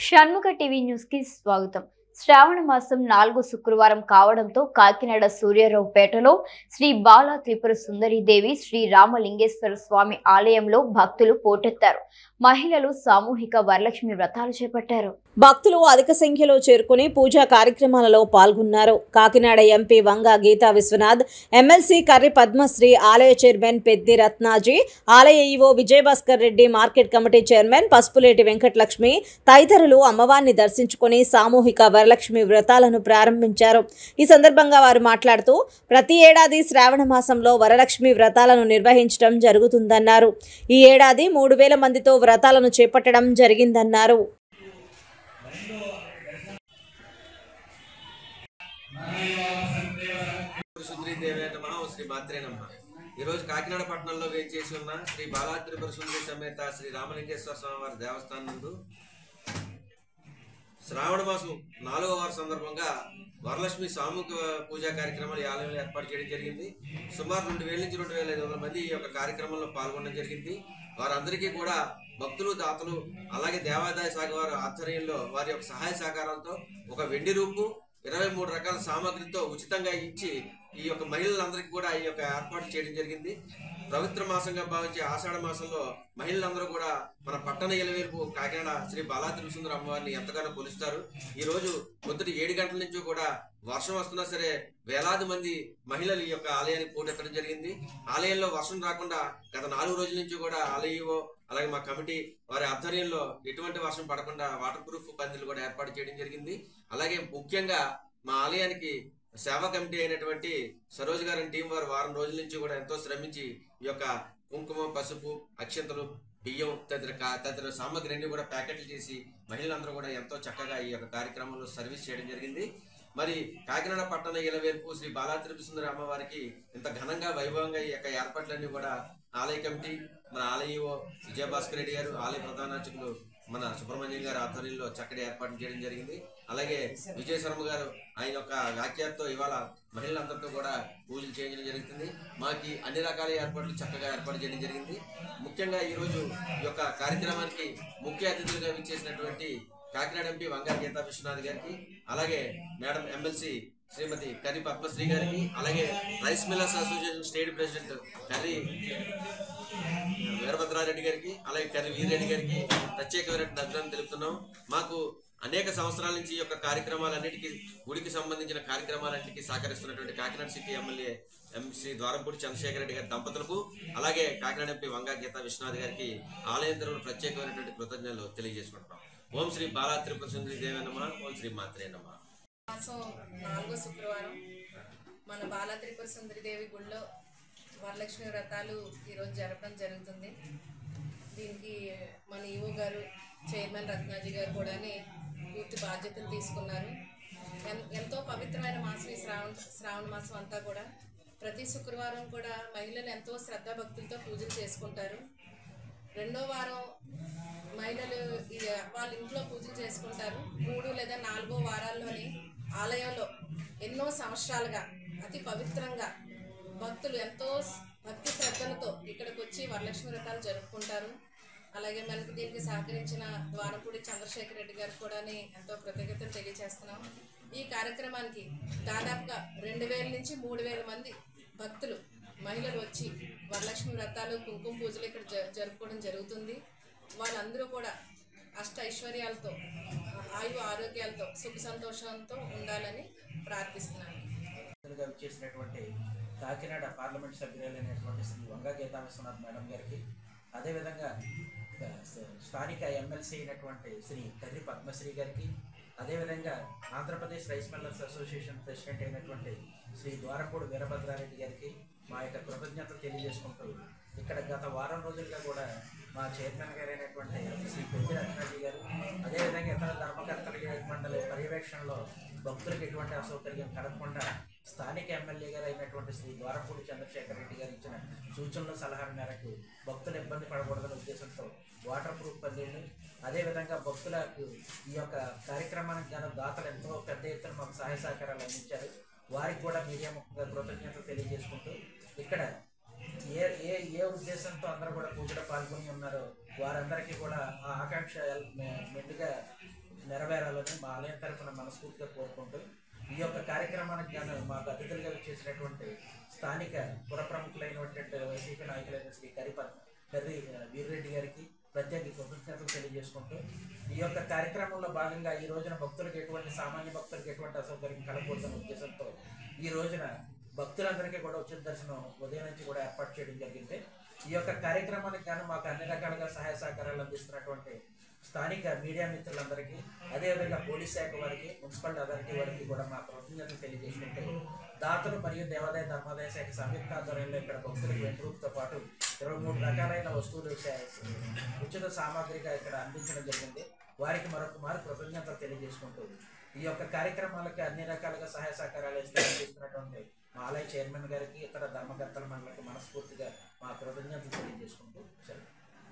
Shanmukha TV news కి స్వాగతం శ్రావణ మాసం నాలుగో శుక్రవారం కావడంతో కాకినాడ సూర్యారావుపేటలో శ్రీ బాల త్రిపుర సుందరి దేవి శ్రీ రామలింగేశ్వర స్వామి ఆలయంలో భక్తులు పోటెత్తారు మహిళలు సామూహిక వరలక్ష్మి వ్రతాలు చేపట్టారు భక్తులు అధిక సంఖ్యలో చేరుకుని పూజా కార్యక్రమాలలో పాల్గొన్నారు కాకినాడ ఎంపీ వంగ గీతా విశ్వనాథ్ ఎమ్మెల్సీ కర్రి పద్మశ్రీ ఆలయ చైర్మన్ పెద్ది రత్నాజీ ఆలయ EO Vijayabhaskar Reddy market committee chairman Pasupuleti Venkatalakshmi తదితరులు అమ్మవారిని దర్శించుకుని సామూహిక వరలక్ష్మి వ్రతాలను ప్రారంభించారు ఈ సందర్భంగా వారు మాట్లాడుతూ ప్రతి ఏడాది శ్రావణ మాసంలో వరలక్ష్మి వ్రతాలను నిర్వహించడం జరుగుతుందన్నారు ఈ ఏడాది మూడు వేల మందితో వ్రతాలను చేపట్టడం జరిగిందన్నారు సుందరి దేవే నమ శ్రీ మాత్రే నమ ఈరోజు కాకినాడ పట్టణంలో వేచేసి ఉన్న శ్రీ బాలా త్రిపుర సుందరి సమేత శ్రీ రామలింగేశ్వర స్వామి వారి దేవస్థానం నందు శ్రావణ మాసం నాలుగవ వార సందర్భంగా వరలక్ష్మి సామూహిక పూజా కార్యక్రమాలు ఈ ఆలయంలో ఏర్పాటు చేయడం జరిగింది సుమారు రెండు వేల నుంచి రెండు వేల ఐదు వందల మంది ఈ యొక్క కార్యక్రమంలో పాల్గొనడం జరిగింది వారందరికీ కూడా భక్తులు దాతలు అలాగే దేవాదాయ శాఖ వారి ఆధ్వర్యంలో వారి యొక్క సహాయ సహకారాలతో ఒక వెండి రూపు ఇరవై మూడు రకాల సామాగ్రితో ఉచితంగా ఇచ్చి ఈ యొక్క మహిళలందరికీ కూడా ఈ యొక్క ఏర్పాటు చేయడం జరిగింది పవిత్ర మాసంగా భావించే ఆషాఢ మాసంలో మహిళలందరూ కూడా మన పట్టణ ఎలవేల్పు కాకినాడ శ్రీ బాలా త్రిపుసుందర అమ్మవారిని ఎంతగానో కొలుస్తారు ఈ రోజు పొద్దుట ఏడు గంటల నుంచి కూడా వర్షం వస్తున్నా సరే వేలాది మంది మహిళలు ఈ యొక్క ఆలయానికి పోటెత్తడం జరిగింది ఆలయంలో వర్షం రాకుండా గత నాలుగు రోజుల నుంచి కూడా ఆలయో అలాగే మా కమిటీ వారి ఆధ్వర్యంలో ఎటువంటి వర్షం పడకుండా వాటర్ ప్రూఫ్ పందిలు కూడా ఏర్పాటు చేయడం జరిగింది అలాగే ముఖ్యంగా మా ఆలయానికి సేవా కమిటీ అయినటువంటి సరోజ్ గారి టీం వారు వారం రోజుల నుంచి కూడా ఎంతో శ్రమించి ఈ యొక్క కుంకుమ పసుపు అక్షంతలు బియ్యం తదితర కా- తదితర సామాగ్రి అన్ని కూడా ప్యాకెట్లు చేసి మహిళలందరూ కూడా ఎంతో చక్కగా ఈ యొక్క కార్యక్రమంలో సర్వీస్ చేయడం జరిగింది మరి కాకినాడ పట్టణ ఇలవేల్పు శ్రీ బాలా త్రిపుసుందరి అమ్మవారికి ఇంత ఘనంగా వైభవంగా ఈ యొక్క ఏర్పాట్లన్నీ కూడా ఆలయ కమిటీ మన ఆలయ విజయభాస్కర్ రెడ్డి గారు ఆలయ ప్రధాన అర్చకులు మన సుబ్రహ్మణ్యం గారి ఆధ్వర్యంలో చక్కటి ఏర్పాటు చేయడం జరిగింది అలాగే విజయ శర్మ గారు ఆయన యొక్క వ్యాఖ్యాతో ఇవాళ మహిళలందరితో కూడా పూజలు చేయించడం జరుగుతుంది మాకి అన్ని రకాల ఏర్పాట్లు చక్కగా ఏర్పాటు చేయడం జరిగింది ముఖ్యంగా ఈ రోజు ఈ యొక్క కార్యక్రమానికి ముఖ్య అతిథులుగా విచ్చేసినటువంటి కాకినాడ ఎంపీ వంగా గీతా విశ్వనాథ్ గారికి అలాగే మేడం ఎమ్మెల్సీ శ్రీమతి కర్రి పద్మశ్రీ గారికి అలాగే rice millers association state president Karri Veerabhadrareddy గారికి అలాగే కర్రి వీరెడ్డి గారికి ప్రత్యేకమైన అభినందన తెలుపుతున్నాం మాకు అనేక సంవత్సరాల నుంచి ఈ యొక్క కార్యక్రమాలన్నిటికీ గుడికి సంబంధించిన కార్యక్రమాలన్నిటికీ సహకరిస్తున్నటువంటి Kakinada city MLA MC Dwarampudi Chandrasekhara Reddy గారి దంపతులకు అలాగే కాకినాడ ఎంపీ వంగా గీతా విశ్వనాథ్ గారికి ఆలయం తరఫున ప్రత్యేకమైనటువంటి కృతజ్ఞతలు తెలియజేసుకుంటున్నాం ఓం శ్రీ బాలా తిరుపతి సుందరి దేవనమ ఓం శ్రీ మాత్రే నమ మాసం నాలుగో శుక్రవారం మన బాల త్రిపుర సుందరిదేవి గుళ్ళో వరలక్ష్మి వ్రతాలు ఈరోజు జరపడం జరుగుతుంది దీనికి మన ఈవో గారు చైర్మన్ రత్నాజీ గారు కూడా పూర్తి బాధ్యతలు తీసుకున్నారు ఎన్- ఎంతో పవిత్రమైన మాసం ఈ శ్రావణ శ్రావణ మాసం అంతా కూడా ప్రతి శుక్రవారం కూడా మహిళలు ఎంతో శ్రద్ధాభక్తులతో పూజలు చేసుకుంటారు రెండో వారం మహిళలు ఈ వాళ్ళ ఇంట్లో పూజలు చేసుకుంటారు మూడు లేదా నాలుగో వారాల్లోని ఆలయంలో ఎన్నో సంవత్సరాలుగా అతి పవిత్రంగా భక్తులు ఎంతో స్- భక్తి శ్రద్ధలతో ఇక్కడికి వచ్చి వరలక్ష్మి వ్రతాలు జరుపుకుంటారు అలాగే మనకి దీనికి సహకరించిన ద్వారపూడి చంద్రశేఖర్ రెడ్డి గారికి కూడా ఎంతో కృతజ్ఞతలు తెలియజేస్తున్నాం ఈ కార్యక్రమానికి దాదాపుగా రెండు వేల నుంచి మూడు వేల మంది భక్తులు మహిళలు వచ్చి వరలక్ష్మి వ్రతాలు కుంకుమ పూజలు ఇక్కడ జ- జరుపుకోవడం జరుగుతుంది వాళ్ళందరూ కూడా అష్ట ఐశ్వర్యాలతో ఆయు ఆరోగ్యాలతో సుఖ సంతోషంతో ఉండాలని ప్రార్థిస్తున్నాను అతిథులుగా విచ్చేసినటువంటి కాకినాడ పార్లమెంట్ సభ్యులైనటువంటి శ్రీ వంగా గీతా విశ్వనాథ్ మేడం గారికి అదేవిధంగా ఆ, స- స్థానిక ఎమ్మెల్సీ అయినటువంటి శ్రీ కర్రి పద్మశ్రీ గారికి అదేవిధంగా Andhra Pradesh rice millers association president అయినటువంటి శ్రీ ద్వారపూడి వీరభద్రారెడ్డి గారికి మా యొక్క కృతజ్ఞతలు తెలియజేసుకుంటూ ఇక్కడ గత వారం రోజులుగా కూడా మా చైర్మన్ గారు అయినటువంటి శ్రీ పెద్ది రత్నాజీ గారు అదేవిధంగా ఇతర ధర్మకర్తల మండలి పర్యవేక్షణలో భక్తులకు ఎటువంటి అసౌకర్యం కలగకుండా స్థానిక ఎమ్మెల్యే గారు అయినటువంటి శ్రీ ద్వారపూడి చంద్రశేఖర్ రెడ్డి గారు ఇచ్చిన సూచనల సలహాల మేరకు భక్తులు ఇబ్బంది పడకూడదనే ఉద్దేశంతో వాటర్ ప్రూఫ్ పల్లీలు అదేవిధంగా భక్తులకు ఈ యొక్క కార్యక్రమానికి గాను దాతలు ఎంతో పెద్ద ఎత్తున మాకు సహాయ సహకారాలు అందించారు వారికి కూడా మీడియా ముఖ్యంగా కృతజ్ఞతలు తెలియజేసుకుంటూ ఇక్కడ ఏ ఏ ఏ ఉద్దేశంతో అందరూ కూడా పూజలో పాల్గొని ఉన్నారో వారందరికీ కూడా ఆ ఆకాంక్ష ఎల్- మెండుగా మనస్ఫూర్తిగా కోరుకుంటూ ఈ యొక్క కార్యక్రమానికి గాను మాకు అతిథులుగా చేసినటువంటి స్థానిక పుర ప్రముఖులైనటువంటి వైసీపీ నాయకులైన శ్రీ కరిపత్ కర్రి ఆ, వీర్రెడ్డి గారికి ప్రత్యేక కృతజ్ఞతలు తెలియజేసుకుంటూ ఈ యొక్క కార్యక్రమంలో భాగంగా ఈ రోజున భక్తులకు ఎటువంటి సామాన్య భక్తులకు ఎటువంటి అసౌకర్యం కలగకూడదన్న ఉద్దేశంతో ఈ రోజున భక్తులందరికీ కూడా ఉచిత దర్శనం ఉదయం నుంచి కూడా ఏర్పాటు చేయడం జరిగింది ఈ యొక్క కార్యక్రమానికి గాను మాకు అన్ని రకాలుగా సహాయ సహకారాలు అందిస్తున్నటువంటి స్థానిక మీడియా మిత్రులందరికీ అదేవిధంగా పోలీస్ శాఖ వారికి మున్సిపల్ అథారిటీ వారికి కూడా మా కృతజ్ఞతలు తెలియజేసుకుంటూ దాతలు మరియు దేవాదాయ ధర్మాదాయ శాఖ సంయుక్త ఆధ్వర్యంలో ఇక్కడ భక్తులకు వెంట్రూపుతో పాటు ఇరవై మూడు రకాలైన వస్తువులు చే- ఉచిత సామాగ్రిగా ఇక్కడ అందించడం జరిగింది వారికి మరొక మారు కృతజ్ఞతలు తెలియజేసుకుంటూ ఈ యొక్క కార్యక్రమాలకి అన్ని రకాలుగా సహాయ సహకారాలు ఇస్తూ అందిస్తున్నటువంటి మా ఆలయ చైర్మన్ గారికి ఇతర ధర్మకర్తల మండలికి మనస్ఫూర్తిగా మా కృతజ్ఞతలు తెలియజేసుకుంటూ సెలవు